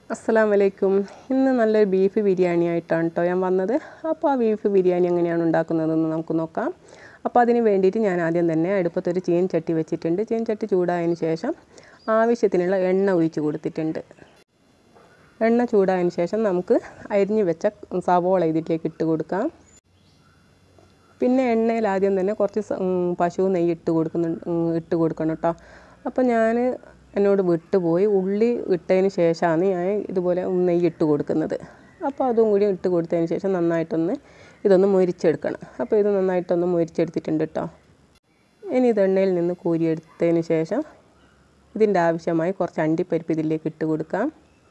അസ്സലാം വലൈക്കും ഇന്ന് നല്ലൊരു ബീഫ് ബിരിയാണി ആയിട്ടാണ് കേട്ടോ ഞാൻ വന്നത് അപ്പോൾ ആ ബീഫ് ബിരിയാണി എങ്ങനെയാണ് ഉണ്ടാക്കുന്നതെന്ന് നമുക്ക് നോക്കാം അപ്പോൾ അതിന് വേണ്ടിയിട്ട് ഞാൻ ആദ്യം തന്നെ അടുപ്പത്തൊരു ചീൻ ചട്ടി വെച്ചിട്ടുണ്ട് ചീൻ ചട്ടി ചൂടായതിന് ശേഷം ആവശ്യത്തിനുള്ള എണ്ണ ഒഴിച്ച് കൊടുത്തിട്ടുണ്ട് എണ്ണ ചൂടായതിന് ശേഷം നമുക്ക് അരിഞ്ഞ് വെച്ച സവോള ഇതിലേക്ക് ഇട്ട് കൊടുക്കാം പിന്നെ എണ്ണയിൽ ആദ്യം തന്നെ കുറച്ച് സ- ഉം, പശു നെയ്യ് ഇട്ട് കൊടുക്കുന്നുണ്ട് ഉം, ഇട്ട് കൊടുക്കണം കേട്ടോ അപ്പോൾ ഞാൻ എന്നോട് വിട്ടുപോയി ഉള്ളി ഇട്ടതിന് ശേഷമാണ് ഞാൻ ഇതുപോലെ നെയ്യ് ഇട്ട് കൊടുക്കുന്നത് അപ്പോൾ അതും കൂടി ഇട്ട് കൊടുത്തതിന് ശേഷം നന്നായിട്ടൊന്ന് ഇതൊന്ന് മൊരിച്ചെടുക്കണം അപ്പോൾ ഇത് നന്നായിട്ടൊന്ന് മൊരിച്ചെടുത്തിട്ടുണ്ട് കേട്ടോ ഇനി ഇത് എണ്ണയിൽ നിന്ന് കോരിയെടുത്തതിന് ശേഷം ഇതിൻ്റെ ആവശ്യമായി കുറച്ച് അണ്ടിപ്പരിപ്പ് ഇതിലേക്ക് ഇട്ട് കൊടുക്കാം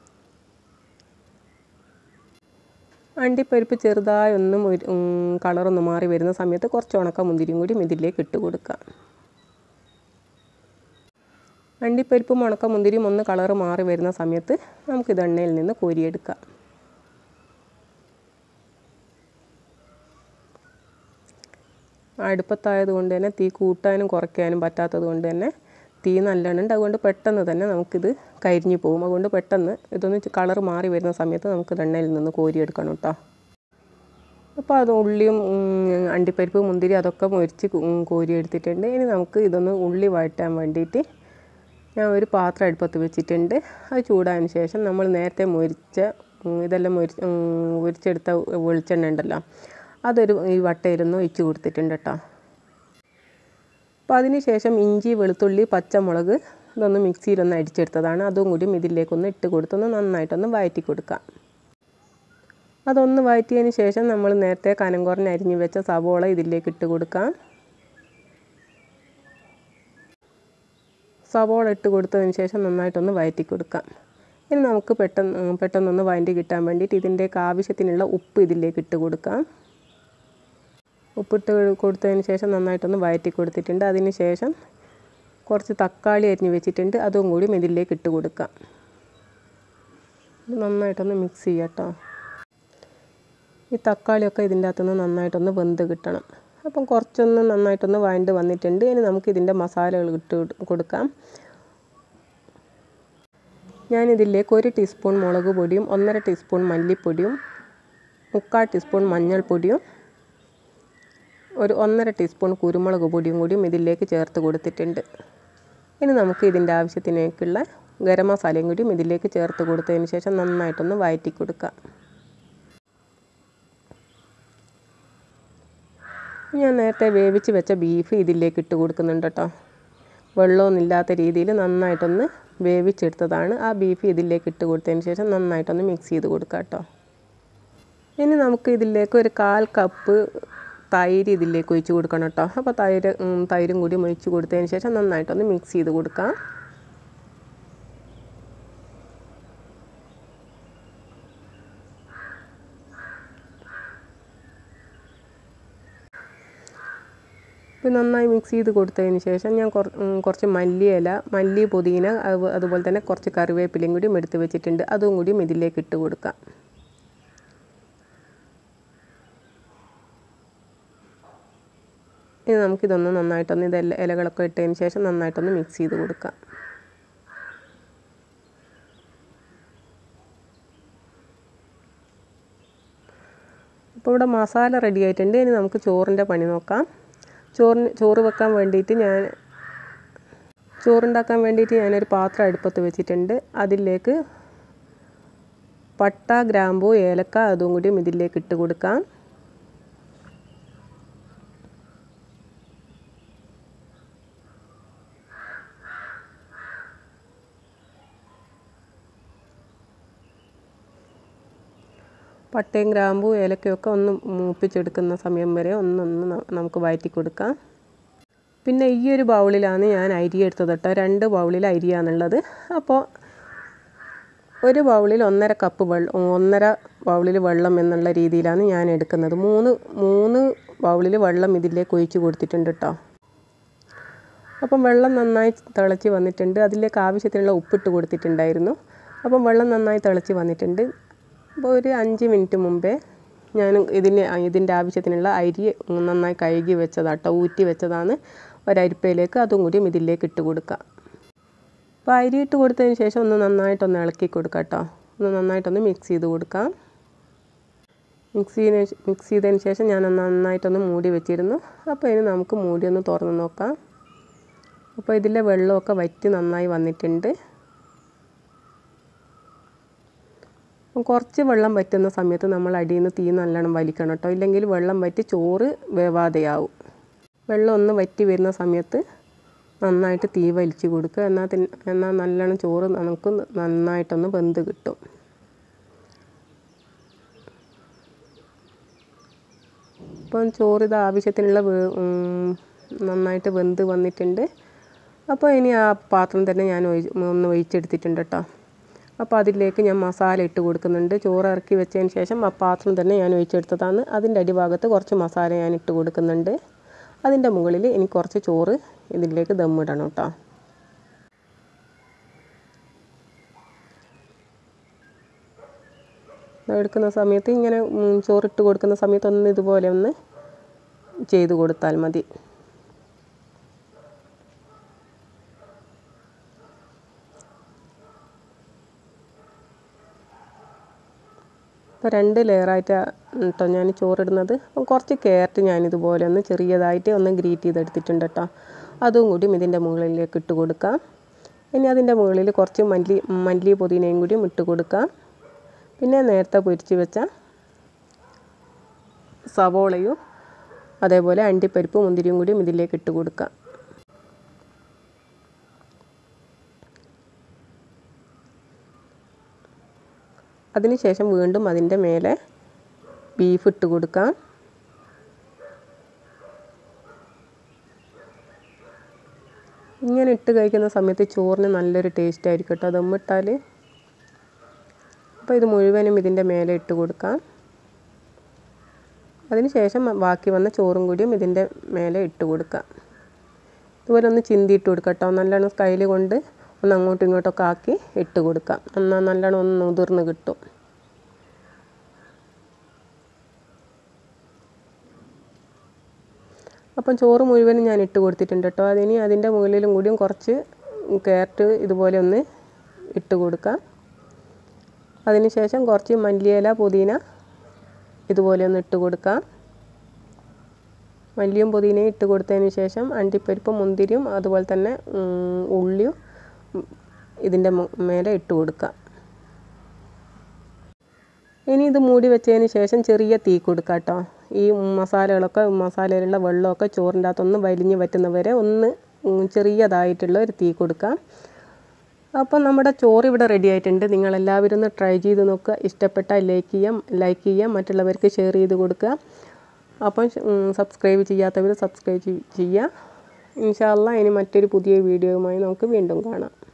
അണ്ടിപ്പരിപ്പ് ചെറുതായി ഒന്ന് മൊരി- ഉം, കളറൊന്ന് മാറി വരുന്ന സമയത്ത് കുറച്ച് ഉണക്ക മുന്തിരിയും കൂടി ഇതിലേക്ക് ഇട്ട് കൊടുക്കാം അണ്ടിപ്പരിപ്പും ഉണക്ക മുന്തിരിയും ഒന്ന് കളറ് മാറി വരുന്ന സമയത്ത് നമുക്കിത് എണ്ണയിൽ നിന്ന് കോരിയെടുക്കാം അടുപ്പത്തായത് കൊണ്ട് തന്നെ തീ കൂട്ടാനും കുറയ്ക്കാനും പറ്റാത്തത് കൊണ്ട് തന്നെ തീ നല്ലോണം ഉണ്ട് അതുകൊണ്ട് പെട്ടെന്ന് തന്നെ നമുക്കിത് കരിഞ്ഞു പോകും അതുകൊണ്ട് പെട്ടെന്ന് ഇതൊന്ന് കളർ മാറി വരുന്ന സമയത്ത് നമുക്ക് എണ്ണയിൽ നിന്ന് കോരിയെടുക്കണം കേട്ടോ അപ്പോൾ അത് ഉള്ളിയും ഉം, അണ്ടിപ്പരിപ്പ് മുന്തിരി അതൊക്കെ മുരിച്ച് കോരിയെടുത്തിട്ടുണ്ട് ഇനി നമുക്ക് ഇതൊന്ന് ഉള്ളി വഴറ്റാൻ വേണ്ടിയിട്ട് ഞാൻ ഒരു പാത്രം അടുപ്പത്ത് വെച്ചിട്ടുണ്ട് അത് ചൂടായതിന് ശേഷം നമ്മൾ നേരത്തെ മുരിച്ച ഉം, ഇതെല്ലാം മുരി ഉം, മുരിച്ചെടുത്ത വെളിച്ചെണ്ണ ഉണ്ടല്ലോ അതൊരു ഈ വട്ടയിരുന്ന് ഒഴിച്ച് കൊടുത്തിട്ടുണ്ട് കേട്ടോ അപ്പോൾ അതിന് ശേഷം ഇഞ്ചി വെളുത്തുള്ളി പച്ചമുളക് ഇതൊന്ന് മിക്സിയിലൊന്ന് അടിച്ചെടുത്തതാണ് അതും കൂടി ഇതിലേക്കൊന്ന് ഇട്ട് കൊടുത്തൊന്ന് നന്നായിട്ടൊന്ന് വഴറ്റി കൊടുക്കാം അതൊന്ന് വഴറ്റിയതിന് ശേഷം നമ്മൾ നേരത്തെ കനം കുറഞ്ഞ് അരിഞ്ഞ് വെച്ച സവോള ഇതിലേക്ക് ഇട്ട് കൊടുക്കാം സവോള ഇട്ട് കൊടുത്തതിന് ശേഷം നന്നായിട്ടൊന്ന് വഴറ്റി കൊടുക്കാം ഇനി നമുക്ക് പെട്ടെന്ന് ഉം, പെട്ടെന്നൊന്ന് വഴറ്റി കിട്ടാൻ വേണ്ടിയിട്ട് ഇതിൻ്റെയൊക്കെ ആവശ്യത്തിനുള്ള ഉപ്പ് ഇതിലേക്ക് ഇട്ട് കൊടുക്കാം ഉപ്പിട്ട് കൊടുത്തതിന് ശേഷം നന്നായിട്ടൊന്ന് വഴറ്റി കൊടുത്തിട്ടുണ്ട് അതിന് ശേഷം കുറച്ച് തക്കാളി അരിഞ്ഞ് വെച്ചിട്ടുണ്ട് അതും കൂടി ഇതിലേക്ക് ഇട്ട് കൊടുക്കാം ഇത് നന്നായിട്ടൊന്ന് മിക്സ് ചെയ്യാം കേട്ടോ ഈ തക്കാളിയൊക്കെ ഇതിൻ്റെ അകത്തുനിന്ന് നന്നായിട്ടൊന്ന് വെന്ത് കിട്ടണം അപ്പം കുറച്ചൊന്ന് നന്നായിട്ടൊന്ന് വഴണ്ട് വന്നിട്ടുണ്ട് ഇനി നമുക്ക് ഇതിൻ്റെ മസാലകൾ ഇട്ട് കൊടുക്കാം ഞാനിതിലേക്ക് ഒരു ടീസ്പൂൺ മുളക് പൊടിയും ഒന്നര ടീസ്പൂൺ മല്ലിപ്പൊടിയും മുക്കാൽ ടീസ്പൂൺ മഞ്ഞൾപ്പൊടിയും ഒരു ഒന്നര ടീസ്പൂൺ കുരുമുളക് പൊടിയും കൂടിയും ഇതിലേക്ക് ചേർത്ത് കൊടുത്തിട്ടുണ്ട് ഇനി നമുക്ക് ഇതിൻ്റെ ആവശ്യത്തിനേക്കുള്ള ഗരം മസാലയും കൂടിയും ഇതിലേക്ക് ചേർത്ത് കൊടുത്തതിന് ശേഷം നന്നായിട്ടൊന്ന് വഴറ്റി കൊടുക്കാം ഞാൻ നേരത്തെ വേവിച്ച് വെച്ച ബീഫ് ഇതിലേക്ക് ഇട്ട് കൊടുക്കുന്നുണ്ട് കേട്ടോ വെള്ളമൊന്നുമില്ലാത്ത രീതിയിൽ നന്നായിട്ടൊന്ന് വേവിച്ചെടുത്തതാണ് ആ ബീഫ് ഇതിലേക്ക് ഇട്ട് കൊടുത്തതിന് ശേഷം നന്നായിട്ടൊന്ന് മിക്സ് ചെയ്ത് കൊടുക്കാം കേട്ടോ ഇനി നമുക്ക് ഇതിലേക്ക് ഒരു കാൽ കപ്പ് തൈര് ഇതിലേക്ക് ഒഴിച്ച് കൊടുക്കണം കേട്ടോ അപ്പോൾ തൈര് ഉം, തൈരും കൂടി ഒഴിച്ച് കൊടുത്തതിന് ശേഷം നന്നായിട്ടൊന്ന് മിക്സ് ചെയ്ത് കൊടുക്കാം ഇപ്പോൾ നന്നായി മിക്സ് ചെയ്ത് കൊടുത്തതിന് ശേഷം ഞാൻ കുറ ഉം, കുറച്ച് മല്ലിയില മല്ലി പുതിന അത് അതുപോലെ തന്നെ കുറച്ച് കറിവേപ്പിലയും കൂടിയും എടുത്ത് വെച്ചിട്ടുണ്ട് അതും കൂടിയും ഇതിലേക്ക് ഇട്ട് കൊടുക്കാം ഇനി നമുക്കിതൊന്ന് നന്നായിട്ടൊന്ന് ഇത് ഇല- ഇലകളൊക്കെ ഇട്ടതിന് ശേഷം നന്നായിട്ടൊന്ന് മിക്സ് ചെയ്ത് കൊടുക്കാം അപ്പോൾ ഇവിടെ മസാല റെഡി ആയിട്ടുണ്ട് ഇനി നമുക്ക് ചോറിൻ്റെ പണി നോക്കാം ചോറിന് ചോറ് വെക്കാൻ വേണ്ടിയിട്ട് ഞാൻ ചോറുണ്ടാക്കാൻ വേണ്ടിയിട്ട് ഞാനൊരു പാത്രം അടുപ്പത്ത് വെച്ചിട്ടുണ്ട് അതിലേക്ക് പട്ട ഗ്രാമ്പൂ ഏലക്ക അതും കൂടിയും ഇതിലേക്ക് ഇട്ട് കൊടുക്കാം പട്ടയും ഗ്രാമ്പൂ ഏലക്കയൊക്കെ ഒന്ന് മൂപ്പിച്ചെടുക്കുന്ന സമയം വരെ ഒന്നൊന്ന് ന- നമുക്ക് വഴറ്റി കൊടുക്കാം പിന്നെ ഈ ഒരു ബൗളിലാണ് ഞാൻ അരി എടുത്തത് കേട്ടോ രണ്ട് ബൗളിൽ അരിയാണുള്ളത് അപ്പോൾ ഒരു ബൗളിൽ ഒന്നര കപ്പ് വെള്ളം ഒന്നര ബൗളിൽ വെള്ളം എന്നുള്ള രീതിയിലാണ് ഞാൻ എടുക്കുന്നത് മൂന്ന് മൂന്ന് ബൗളിൽ വെള്ളം ഇതിലേക്ക് ഒഴിച്ച് കൊടുത്തിട്ടുണ്ട് കേട്ടോ അപ്പം വെള്ളം നന്നായി തിളച്ച് വന്നിട്ടുണ്ട് അതിലേക്ക് ആവശ്യത്തിനുള്ള ഉപ്പിട്ട് കൊടുത്തിട്ടുണ്ടായിരുന്നു അപ്പം വെള്ളം നന്നായി തിളച്ച് വന്നിട്ടുണ്ട് അപ്പോൾ ഒരു അഞ്ച് മിനിറ്റ് മുമ്പേ ഞാൻ ഇതിന് ഇതിൻ്റെ ആവശ്യത്തിനുള്ള അരി നന്നായി കഴുകി വെച്ചതാട്ടോ ഊറ്റി വെച്ചതാണ് ഒരരിപ്പയിലേക്ക് അതും കൂടിയും ഇതിലേക്ക് ഇട്ട് കൊടുക്കുക അപ്പോൾ അരി ഇട്ട് കൊടുത്തതിന് ശേഷം ഒന്ന് നന്നായിട്ടൊന്ന് ഇളക്കി കൊടുക്കുക കേട്ടോ ഒന്ന് നന്നായിട്ടൊന്ന് മിക്സ് ചെയ്ത് കൊടുക്കാം മിക്സ് ചെയ്തതിന് മിക്സ് ചെയ്തതിന് ശേഷം ഞാൻ നന്നായിട്ടൊന്ന് മൂടി വെച്ചിരുന്നു അപ്പോൾ ഇനി നമുക്ക് മൂടി ഒന്ന് തുറന്ന് നോക്കാം അപ്പോൾ ഇതിലെ വെള്ളമൊക്കെ വറ്റി നന്നായി വന്നിട്ടുണ്ട് കുറച്ച് വെള്ളം വറ്റുന്ന സമയത്ത് നമ്മൾ അടിയിൽ നിന്ന് തീ നല്ലോണം വലിക്കണം കേട്ടോ ഇല്ലെങ്കിൽ വെള്ളം വറ്റി ചോറ് വേവാതെയാവും വെള്ളം ഒന്ന് വറ്റി വരുന്ന സമയത്ത് നന്നായിട്ട് തീ വലിച്ച് കൊടുക്കുക എന്നാൽ എന്നാൽ നല്ലോണം ചോറ് നമുക്ക് നന്നായിട്ടൊന്ന് വെന്ത് കിട്ടും ഇപ്പം ചോറ് ഇത് ആവശ്യത്തിനുള്ള നന്നായിട്ട് വെന്ത് വന്നിട്ടുണ്ട് അപ്പോൾ ഇനി ആ പാത്രം തന്നെ ഞാൻ ഒന്ന് ഒഴിച്ചെടുത്തിട്ടുണ്ട് കേട്ടോ അപ്പോൾ അതിലേക്ക് ഞാൻ മസാല ഇട്ട് കൊടുക്കുന്നുണ്ട് ചോറ് ഇറക്കി വെച്ചതിന് ശേഷം ആ പാത്രം തന്നെ ഞാൻ ഒഴിച്ചെടുത്തതാണ് അതിൻ്റെ അടിഭാഗത്ത് കുറച്ച് മസാല ഞാൻ ഇട്ട് കൊടുക്കുന്നുണ്ട് അതിൻ്റെ മുകളിൽ ഇനി കുറച്ച് ചോറ് ഇതിലേക്ക് ദമ്മിടണം കേട്ടോ എടുക്കുന്ന സമയത്ത് ഇങ്ങനെ ചോറിട്ട് കൊടുക്കുന്ന സമയത്ത് ഒന്ന് ഇതുപോലെ ഒന്ന് ചെയ്ത് കൊടുത്താൽ മതി ഇപ്പോൾ രണ്ട് ലെയറായിട്ട് കേട്ടോ ഞാൻ ചോറിടുന്നത് കുറച്ച് ക്യാരറ്റ് ഞാനിതുപോലെ ഒന്ന് ചെറിയതായിട്ട് ഒന്ന് ഗ്രീറ്റ് ചെയ്തെടുത്തിട്ടുണ്ട് കേട്ടോ അതും കൂടി ഇതിൻ്റെ മുകളിലേക്ക് ഇട്ട് കൊടുക്കാം ഇനി അതിൻ്റെ മുകളിൽ കുറച്ച് മല്ലി മല്ലി പുതിനയും കൂടിയും ഇട്ട് കൊടുക്കാം പിന്നെ നേരത്തെ പൊരിച്ച് വെച്ച സവോളയും അതേപോലെ അണ്ടിപ്പരിപ്പ് മുന്തിരിയും കൂടിയും ഇതിലേക്ക് ഇട്ട് കൊടുക്കാം അതിനുശേഷം വീണ്ടും അതിൻ്റെ മേലെ ബീഫ് ഇട്ട് കൊടുക്കാം ഇങ്ങനെ ഇട്ട് കഴിക്കുന്ന സമയത്ത് ചോറിന് നല്ലൊരു ടേസ്റ്റ് ആയിരിക്കും കേട്ടോ ദമ്മിട്ടാൽ അപ്പോൾ ഇത് മുഴുവനും ഇതിൻ്റെ മേലെ ഇട്ട് കൊടുക്കാം അതിനുശേഷം ബാക്കി വന്ന ചോറും കൂടിയും ഇതിൻ്റെ മേലെ ഇട്ട് കൊടുക്കാം ഇതുപോലെ ഒന്ന് ചിന്തിയിട്ട് കൊടുക്കാം കേട്ടോ നല്ലോണം കയ്യിൽ കൊണ്ട് ഒന്ന് അങ്ങോട്ടും ഇങ്ങോട്ടൊക്കെ ആക്കി ഇട്ട് കൊടുക്കാം എന്നാൽ നല്ലോണം ഒന്ന് ഉതിർന്ന് കിട്ടും അപ്പം ചോറ് മുഴുവനും ഞാൻ ഇട്ട് കൊടുത്തിട്ടുണ്ട് കേട്ടോ അതിനി അതിൻ്റെ മുകളിലും കൂടിയും കുറച്ച് ക്യാരറ്റ് ഇതുപോലെ ഒന്ന് ഇട്ട് കൊടുക്കാം അതിനുശേഷം കുറച്ച് മല്ലിയില പുതിന ഇതുപോലെ ഒന്ന് ഇട്ട് കൊടുക്കാം മല്ലിയും പുതിനയും ഇട്ട് കൊടുത്തതിന് ശേഷം അണ്ടിപ്പരിപ്പും മുന്തിരിയും അതുപോലെ തന്നെ ഉള്ളിയും ഇതിൻ്റെ മേലെ ഇട്ട് കൊടുക്കാം ഇനി ഇത് മൂടി വെച്ചതിന് ശേഷം ചെറിയ തീ കൊടുക്കാം കേട്ടോ ഈ മസാലകളൊക്കെ മസാലയിലുള്ള വെള്ളമൊക്കെ ചോറിൻ്റെ അകത്തൊന്ന് വലിഞ്ഞ് വറ്റുന്നവരെ ഒന്ന് ചെറിയതായിട്ടുള്ള ഒരു തീ കൊടുക്കാം അപ്പം നമ്മുടെ ചോറ് ഇവിടെ റെഡി ആയിട്ടുണ്ട് നിങ്ങളെല്ലാവരും ഒന്ന് ട്രൈ ചെയ്ത് നോക്കുക ഇഷ്ടപ്പെട്ടാൽ ലൈക്ക് ചെയ്യാം ലൈക്ക് ചെയ്യാം മറ്റുള്ളവർക്ക് ഷെയർ ചെയ്ത് കൊടുക്കുക അപ്പം സബ്സ്ക്രൈബ് ചെയ്യാത്തവർ സബ്സ്ക്രൈബ് ചെയ്യുക ഇൻഷാല്ല ഇനി മറ്റൊരു പുതിയ വീഡിയോയുമായി നമുക്ക് വീണ്ടും കാണാം